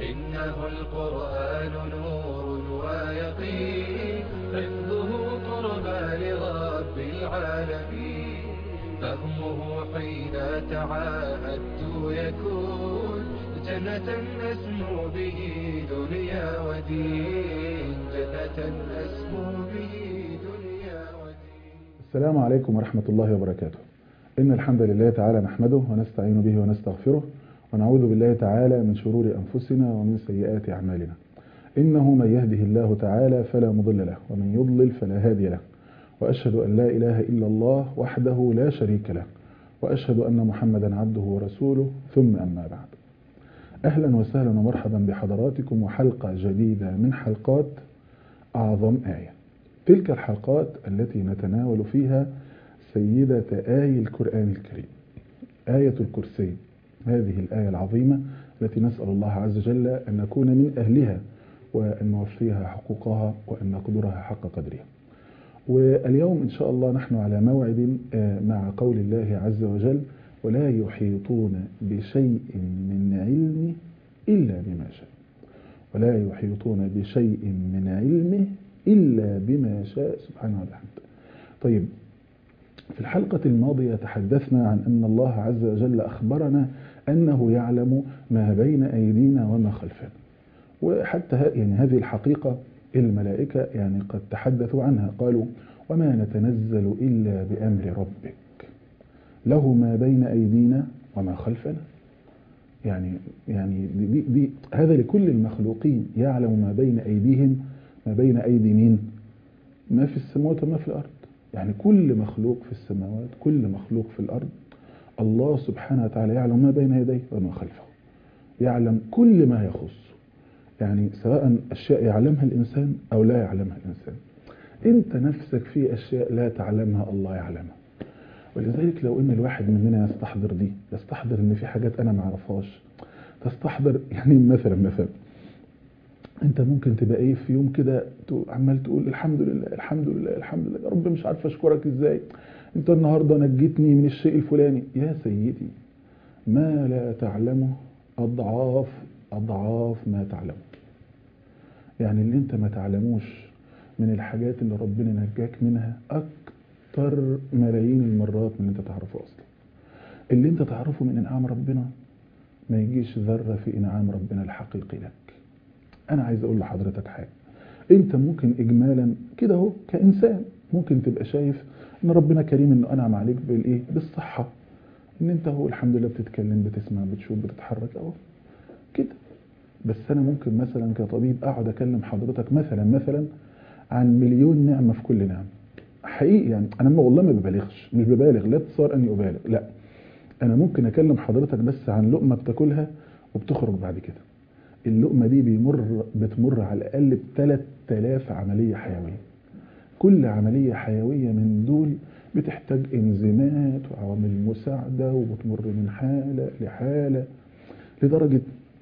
إنه القرآن نور ويقين حفظه قربى لرب العالمين فهمه حين تعاهدت يكون جنة أسمو به دنيا ودين جنة أسمو به دنيا ودين السلام عليكم ورحمة الله وبركاته إن الحمد لله تعالى نحمده ونستعين به ونستغفره ونعوذ بالله تعالى من شرور أنفسنا ومن سيئات أعمالنا إنه من يهده الله تعالى فلا مضل له ومن يضلل فلا هادي له وأشهد أن لا إله إلا الله وحده لا شريك له وأشهد أن محمدا عبده ورسوله ثم أما بعد أهلا وسهلا ومرحبا بحضراتكم وحلقة جديدة من حلقات أعظم آية تلك الحلقات التي نتناول فيها سيدة آي القرآن الكريم آية الكرسي هذه الآية العظيمة التي نسأل الله عز وجل أن نكون من أهلها وأن نوفيها حقوقها وأن نقدرها حق قدرها واليوم إن شاء الله نحن على موعد مع قول الله عز وجل ولا يحيطون بشيء من علمه إلا بما شاء ولا يحيطون بشيء من علمه إلا بما شاء سبحانه وتعالى طيب في الحلقة الماضية تحدثنا عن أن الله عز وجل أخبرنا أنه يعلم ما بين أيدينا وما خلفنا وحتى يعني هذه الحقيقة الملائكة يعني قد تحدثوا عنها قالوا وما نتنزل إلا بأمر ربك له ما بين أيدينا وما خلفنا يعني يعني دي دي دي هذا لكل المخلوقين يعلم ما بين أيديهم ما بين أيدي مين ما في السماوات وما في الأرض يعني كل مخلوق في السماوات كل مخلوق في الأرض الله سبحانه وتعالى يعلم ما بين يديه وما خلفه يعلم كل ما يخصه يعني سواء أشياء يعلمها الإنسان أو لا يعلمها الإنسان أنت نفسك في أشياء لا تعلمها الله يعلمها ولذلك لو ان الواحد مننا يستحضر دي يستحضر ان في حاجات انا ما اعرفهاش تستحضر يعني مثلا مثلا انت ممكن تبقى ايه في يوم كده عمال تقول الحمد لله الحمد لله الحمد لله يا رب مش عارف اشكرك ازاي انت النهارده نجيتني من الشيء الفلاني يا سيدي ما لا تعلمه اضعاف اضعاف ما تعلمه يعني اللي انت ما تعلموش من الحاجات اللي ربنا نجاك منها اكتر ملايين المرات من اللي انت تعرفه اصلا اللي انت تعرفه من انعام ربنا ما يجيش ذرة في انعام ربنا الحقيقي لك انا عايز اقول لحضرتك حاجة انت ممكن اجمالا كده اهو كانسان ممكن تبقى شايف ان ربنا كريم انه انعم عليك بالايه بالصحة ان انت هو الحمد لله بتتكلم بتسمع بتشوف بتتحرك اهو كده بس انا ممكن مثلا كطبيب اقعد اكلم حضرتك مثلا مثلا عن مليون نعمة في كل نعمة حقيقي يعني انا والله ما ببالغش مش ببالغ لا تصار اني ابالغ لا انا ممكن اكلم حضرتك بس عن لقمه بتاكلها وبتخرج بعد كده اللقمه دي بيمر بتمر على الاقل ب 3000 عمليه حيويه كل عمليه حيويه من دول بتحتاج انزيمات وعوامل مساعده وبتمر من حاله لحاله لدرجه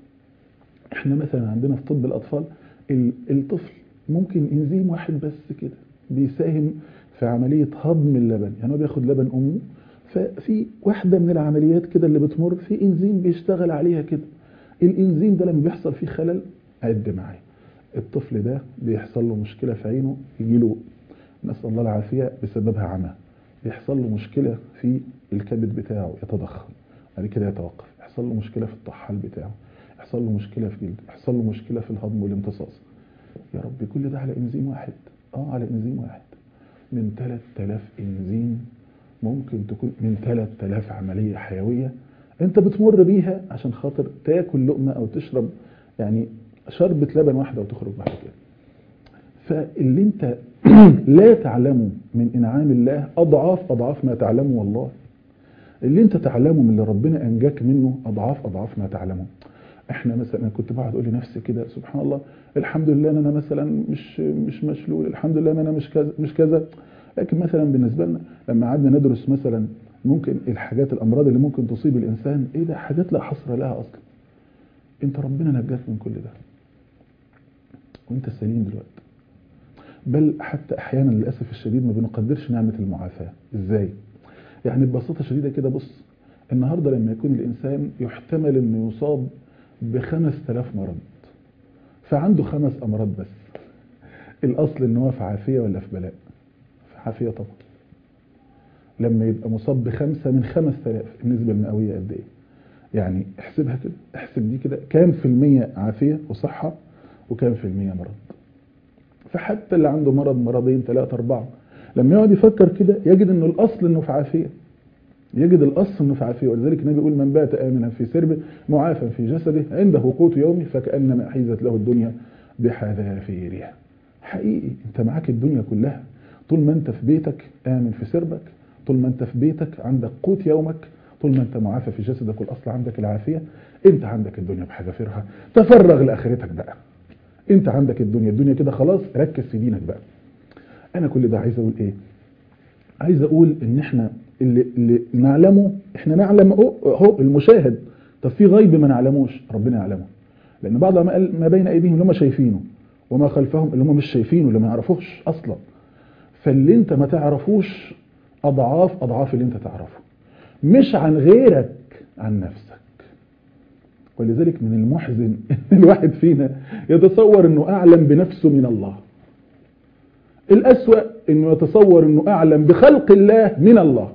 احنا مثلا عندنا في طب الاطفال الطفل ممكن انزيم واحد بس كده بيساهم في عملية هضم اللبن يعني هو بياخد لبن أمه ففي واحدة من العمليات كده اللي بتمر في إنزيم بيشتغل عليها كده الإنزيم ده لما بيحصل فيه خلل عد معايا الطفل ده بيحصل له مشكلة في عينه يجي له نسأل الله العافية بسببها عمى بيحصل له مشكلة في الكبد بتاعه يتضخم بعد كده يتوقف يحصل له مشكلة في الطحال بتاعه يحصل له مشكلة في جلد يحصل له مشكلة في الهضم والامتصاص يا رب كل ده على إنزيم واحد اه على انزيم واحد من 3000 انزيم ممكن تكون من 3000 عملية حيوية انت بتمر بيها عشان خاطر تاكل لقمة او تشرب يعني شربة لبن واحدة وتخرج بعد كده فاللي انت لا تعلمه من انعام الله اضعاف اضعاف ما تعلمه والله اللي انت تعلمه من اللي ربنا انجاك منه اضعاف اضعاف ما تعلمه احنا مثلا انا كنت بقعد اقول لنفسي كده سبحان الله الحمد لله ان انا مثلا مش مش مشلول الحمد لله ان انا مش كذا مش كذا لكن مثلا بالنسبه لنا لما قعدنا ندرس مثلا ممكن الحاجات الامراض اللي ممكن تصيب الانسان ايه ده حاجات لا حصر لها اصلا انت ربنا نجاك من كل ده وانت سليم دلوقتي بل حتى احيانا للاسف الشديد ما بنقدرش نعمه المعافاه ازاي يعني ببساطه شديده كده بص النهارده لما يكون الانسان يحتمل انه يصاب بخمس تلاف مرض فعنده خمس أمراض بس الأصل إن هو في عافية ولا في بلاء في عافية طبعا لما يبقى مصاب بخمسة من خمس تلاف النسبة المئوية قد إيه يعني احسبها كده احسب دي كده كام في المية عافية وصحة وكام في المية مرض فحتى اللي عنده مرض مرضين ثلاثة أربعة لما يقعد يفكر كده يجد انه الاصل انه في عافيه يجد الاصل انه في عافيه ولذلك النبي يقول من بات امنا في سربه معافى في جسده عنده قوت يومه فكانما حيزت له الدنيا بحذافيرها حقيقي انت معاك الدنيا كلها طول ما انت في بيتك امن في سربك طول ما انت في بيتك عندك قوت يومك طول ما انت معافى في جسدك والاصل عندك العافيه انت عندك الدنيا بحذافيرها تفرغ لاخرتك بقى انت عندك الدنيا الدنيا كده خلاص ركز في دينك بقى انا كل ده عايز اقول ايه عايز اقول ان احنا اللي, اللي نعلمه احنا نعلم اهو المشاهد طب في غيب ما نعلموش ربنا يعلمه لان بعض ما قال ما بين ايديهم اللي هم شايفينه وما خلفهم اللي هم مش شايفينه اللي ما يعرفوش اصلا فاللي انت ما تعرفوش اضعاف اضعاف اللي انت تعرفه مش عن غيرك عن نفسك ولذلك من المحزن ان الواحد فينا يتصور انه اعلم بنفسه من الله الأسوأ أنه يتصور أنه أعلم بخلق الله من الله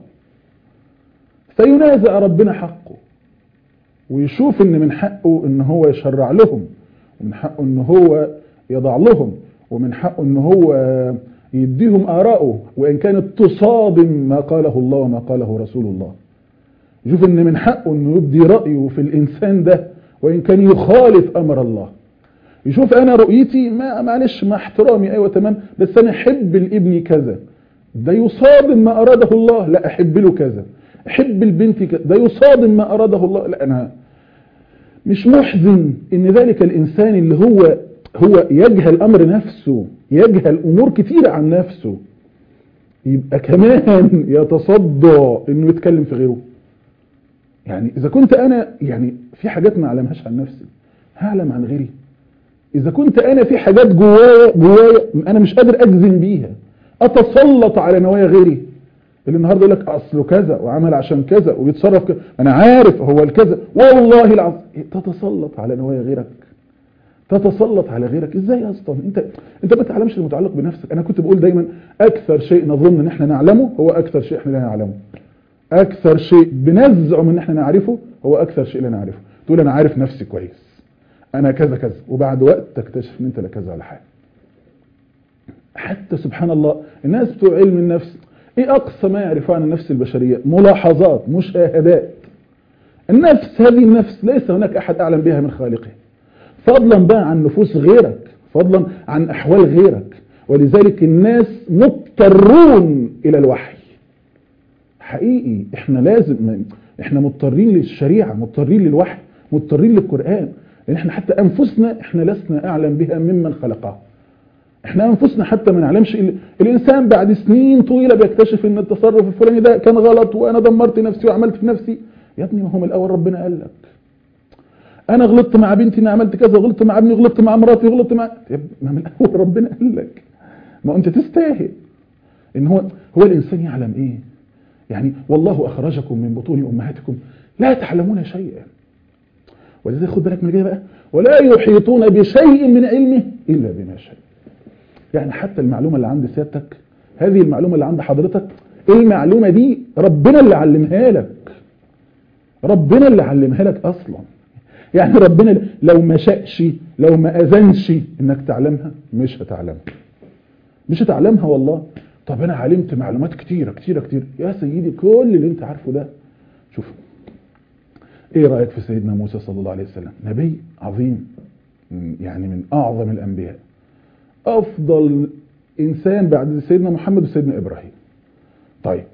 فينازع ربنا حقه ويشوف أن من حقه أن هو يشرع لهم ومن حقه أن هو يضع لهم ومن حقه أن هو يديهم آراءه وإن كانت تصادم ما قاله الله وما قاله رسول الله يشوف أن من حقه أنه يبدي رأيه في الإنسان ده وإن كان يخالف أمر الله يشوف انا رؤيتي ما معلش مع احترامي ايوه تمام بس انا احب لابني كذا ده يصادم ما اراده الله لا احب له كذا احب البنت كذا ده يصادم ما اراده الله لا انا مش محزن ان ذلك الانسان اللي هو هو يجهل امر نفسه يجهل امور كتيره عن نفسه يبقى كمان يتصدى انه يتكلم في غيره يعني اذا كنت انا يعني في حاجات ما اعلمهاش عن نفسي هعلم عن غيري إذا كنت أنا في حاجات جوايا جوايا أنا مش قادر أجزم بيها أتسلط على نوايا غيري اللي النهارده يقول لك أصله كذا وعمل عشان كذا وبيتصرف كذا أنا عارف هو الكذا والله العظيم تتسلط على نوايا غيرك تتسلط على غيرك ازاي اصلا انت انت ما تعلمش المتعلق بنفسك انا كنت بقول دايما اكثر شيء نظن ان احنا نعلمه هو اكثر شيء احنا لا نعلمه اكثر شيء بنزعم ان احنا نعرفه هو اكثر شيء لا نعرفه تقول انا عارف نفسي كويس انا كذا كذا وبعد وقت تكتشف ان انت لا كذا ولا حاجه حتى سبحان الله الناس بتوع علم النفس ايه اقصى ما يعرفه عن النفس البشريه ملاحظات مشاهدات النفس هذه النفس ليس هناك احد اعلم بها من خالقه فضلا بقى عن نفوس غيرك فضلا عن احوال غيرك ولذلك الناس مضطرون الى الوحي حقيقي احنا لازم احنا مضطرين للشريعه مضطرين للوحي مضطرين للقران لان احنا حتى انفسنا احنا لسنا اعلم بها ممن خلقها احنا انفسنا حتى ما نعلمش الانسان بعد سنين طويله بيكتشف ان التصرف الفلاني ده كان غلط وانا دمرت نفسي وعملت في نفسي يا ابني ما هو من الاول ربنا قال لك انا غلطت مع بنتي انا عملت كذا غلطت مع ابني غلطت مع مراتي غلطت مع يا ابني ما من الاول ربنا قال لك ما انت تستاهل ان هو هو الانسان يعلم ايه يعني والله اخرجكم من بطون امهاتكم لا تعلمون شيئا ولذلك خد بالك من الجاي بقى ولا يحيطون بشيء من علمه الا بما شاء يعني حتى المعلومه اللي عند سيادتك هذه المعلومه اللي عند حضرتك المعلومه دي ربنا اللي علمها لك ربنا اللي علمها لك اصلا يعني ربنا لو ما شاءش لو ما اذنش انك تعلمها مش هتعلمها مش هتعلمها والله طب انا علمت معلومات كتيره كتيره كتير يا سيدي كل اللي انت عارفه ده شوف ايه رأيك في سيدنا موسى صلى الله عليه وسلم نبي عظيم يعني من اعظم الانبياء افضل انسان بعد سيدنا محمد وسيدنا ابراهيم طيب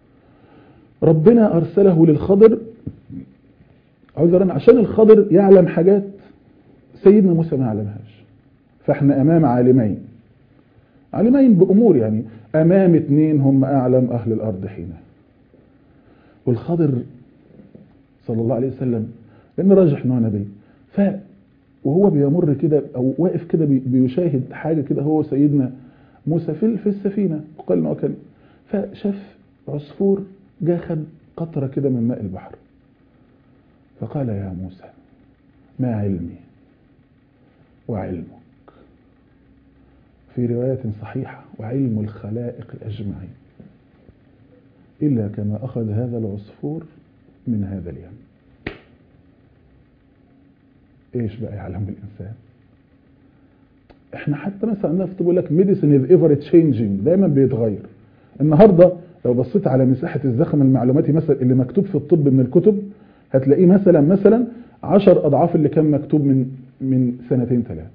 ربنا ارسله للخضر عذرا عشان الخضر يعلم حاجات سيدنا موسى ما يعلمهاش فاحنا امام عالمين عالمين بامور يعني امام اثنين هم اعلم اهل الارض حينها والخضر صلى الله عليه وسلم لأنه راجح أنه نبي ف وهو بيمر كده أو واقف كده بيشاهد حاجة كده هو سيدنا موسى في في السفينة وقال أنه كان فشاف عصفور جا خد قطرة كده من ماء البحر فقال يا موسى ما علمي وعلمك في رواية صحيحة وعلم الخلائق أجمعين إلا كما أخذ هذا العصفور من هذا اليم إيش بقى يعلم الإنسان احنا حتى مثلا عندنا في بيقول لك ميديسن از ايفر تشينجينج دايما بيتغير النهارده لو بصيت على مساحه الزخم المعلوماتي مثلا اللي مكتوب في الطب من الكتب هتلاقيه مثلا مثلا 10 اضعاف اللي كان مكتوب من من سنتين ثلاثه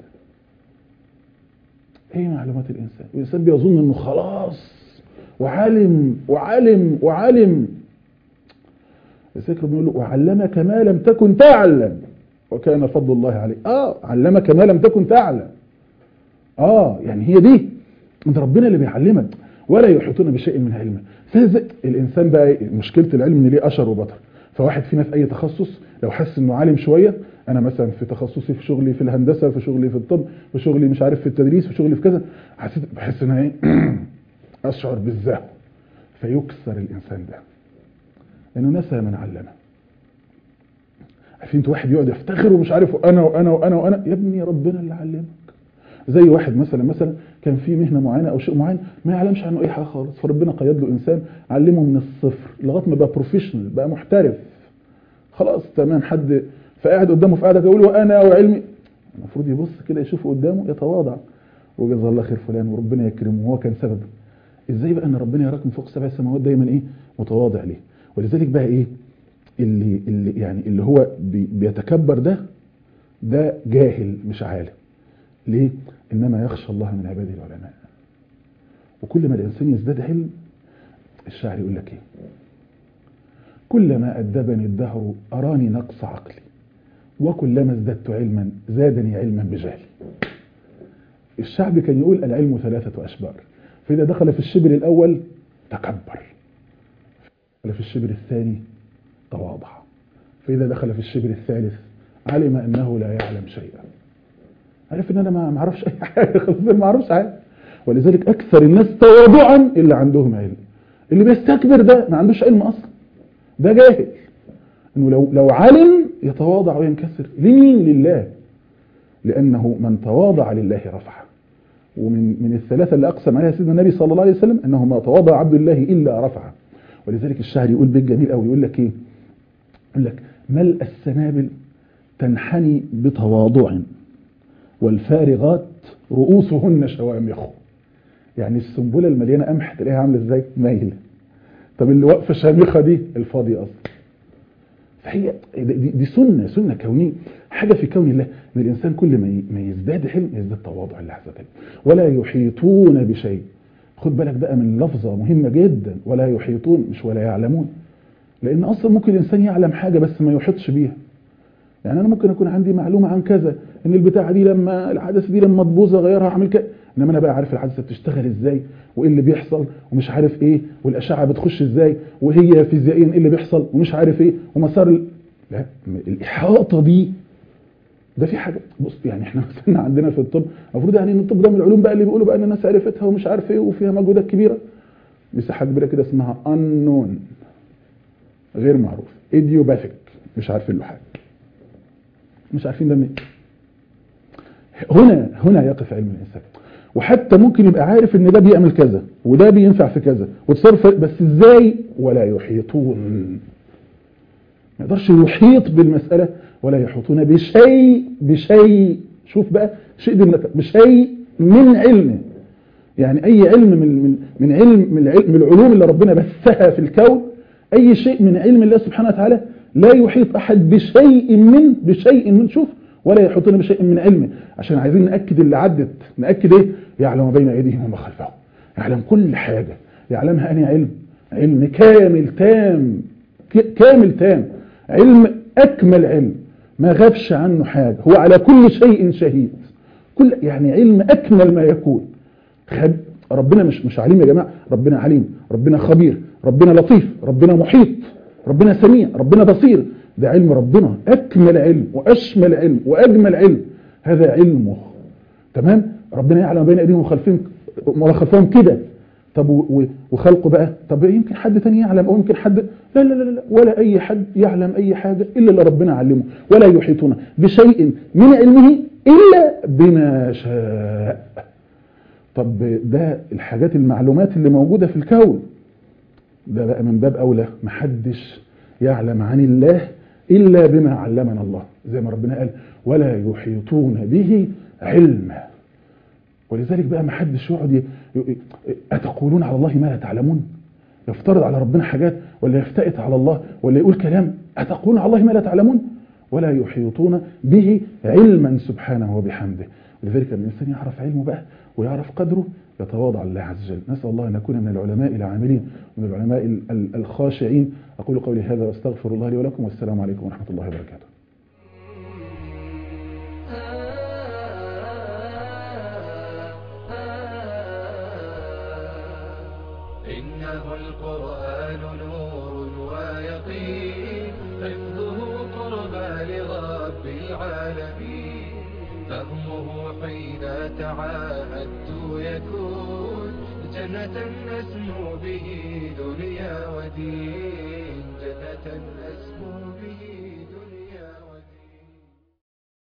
ايه معلومات الانسان الانسان بيظن انه خلاص وعلم وعلم وعلم الذكر بيقول له وعلمك ما لم تكن تعلم وكان فضل الله عليه اه علمك ما لم تكن تعلم اه يعني هي دي انت ربنا اللي بيعلمك ولا يحيطون بشيء من علمه فازق الانسان بقى إيه؟ مشكله العلم ان ليه اشر وبطر فواحد فينا في اي تخصص لو حس انه عالم شويه انا مثلا في تخصصي في شغلي في الهندسه في شغلي في الطب في شغلي مش عارف في التدريس في شغلي في كذا حسيت بحس ان انا ايه اشعر بالزهو فيكسر الانسان ده لانه نسى من علمه عارفين انت واحد يقعد يفتخر ومش عارف انا وانا وانا وانا يا ابني ربنا اللي علمك زي واحد مثلا مثلا كان في مهنه معينه او شيء معين ما يعلمش عنه اي حاجه خالص فربنا قيد له انسان علمه من الصفر لغايه ما بقى بروفيشنال بقى محترف خلاص تمام حد فقاعد قدامه في قاعده يقول وانا وعلمي المفروض يبص كده يشوف قدامه يتواضع وجزاه الله خير فلان وربنا يكرمه وهو كان سبب ازاي بقى ان ربنا يراك من فوق سبع سماوات دايما ايه متواضع ليه ولذلك بقى ايه اللي اللي يعني اللي هو بي بيتكبر ده ده جاهل مش عالم ليه انما يخشى الله من عباده العلماء وكل ما الانسان يزداد علم الشاعر يقول لك ايه كلما ادبني الدهر اراني نقص عقلي وكلما ازددت علما زادني علما بجهلي الشعب كان يقول العلم ثلاثة أشبار فإذا دخل في الشبر الأول تكبر في الشبر الثاني تواضع فإذا دخل في الشبر الثالث علم أنه لا يعلم شيئا عرف ان انا ما اعرفش اي حاجه خلاص ما اعرفش حاجه ولذلك اكثر الناس تواضعا اللي عندهم علم اللي بيستكبر ده ما عندوش علم اصلا ده جاهل انه لو لو علم يتواضع وينكسر لمين لله لانه من تواضع لله رفعه ومن من الثلاثه اللي اقسم عليها سيدنا النبي صلى الله عليه وسلم انه ما تواضع عبد الله الا رفعه ولذلك الشاعر يقول بيت جميل قوي يقول لك ايه يقول لك ملء السنابل تنحني بتواضع والفارغات رؤوسهن شوامخ يعني السنبله المليانه قمح تلاقيها عامله ازاي مايله طب اللي واقفه شامخه دي الفاضيه اصلا فهي دي, دي سنه سنه كونيه حاجه في كون الله ان الانسان كل ما ما يزداد حلم يزداد تواضع لله عز وجل ولا يحيطون بشيء خد بالك بقى من لفظه مهمه جدا ولا يحيطون مش ولا يعلمون لان اصلا ممكن الانسان يعلم حاجه بس ما يحيطش بيها يعني انا ممكن اكون عندي معلومه عن كذا ان البتاعه دي لما الحدث دي لما تبوظ اغيرها اعمل كده انما انا بقى عارف الحادثه بتشتغل ازاي وايه اللي بيحصل ومش عارف ايه والاشعه بتخش ازاي وهي فيزيائيا ايه اللي بيحصل ومش عارف ايه ومسار ال... لا الاحاطه دي ده في حاجه بص يعني احنا مثلا عندنا في الطب المفروض يعني ان الطب ده من العلوم بقى اللي بيقولوا بقى ان الناس عرفتها ومش عارف ايه وفيها مجهودات كبيره مساحه كبيره كده اسمها unknown غير معروف ايديوباثيك مش عارفين له حاجه مش عارفين ده منين هنا هنا يقف علم الانسان وحتى ممكن يبقى عارف ان ده بيعمل كذا وده بينفع في كذا وتصرف بس ازاي ولا يحيطون ما يقدرش يحيط بالمسألة ولا يحيطون بشيء بشيء شوف بقى شيء دي بشيء من علمه يعني اي علم من من من علم من, العلم من العلوم اللي ربنا بثها في الكون اي شيء من علم الله سبحانه وتعالى لا يحيط احد بشيء من بشيء من شوف ولا يحيطون بشيء من علمه عشان عايزين ناكد اللي عدت ناكد ايه يعلم ما بين ايديهم وما خلفهم يعلم كل حاجه يعلمها انهي علم علم كامل تام كامل تام علم اكمل علم ما غابش عنه حاجه هو على كل شيء شهيد كل يعني علم اكمل ما يكون خب ربنا مش مش عليم يا جماعه ربنا عليم ربنا خبير ربنا لطيف ربنا محيط ربنا سميع ربنا بصير ده علم ربنا أكمل علم وأشمل علم وأجمل علم هذا علمه تمام ربنا يعلم بين أيديهم وخلفهم ولا خلفهم كده طب و- و- وخلقه بقى طب يمكن حد تاني يعلم او يمكن حد لا لا لا لا ولا اي حد يعلم اي حاجه الا اللي ربنا علمه ولا يحيطون بشيء من علمه الا بما شاء طب ده الحاجات المعلومات اللي موجوده في الكون ده بقى من باب اولى محدش يعلم عن الله الا بما علمنا الله زي ما ربنا قال ولا يحيطون به علما ولذلك بقى ما حدش يقعد ي- ي- اتقولون على الله ما لا تعلمون يفترض على ربنا حاجات ولا يفتئت على الله ولا يقول كلام اتقولون على الله ما لا تعلمون ولا يحيطون به علما سبحانه وبحمده ولذلك لما الانسان يعرف علمه بقى ويعرف قدره يتواضع لله عز وجل نسال الله ان نكون من العلماء العاملين ومن العلماء ال- ال- الخاشعين اقول قولي هذا واستغفر الله لي ولكم والسلام عليكم ورحمه الله وبركاته إنه القرآن نور ويقين حفظه قربى لرب العالمين فهمه حين تعاهدت يكون جنة نسمو به دنيا ودين جنة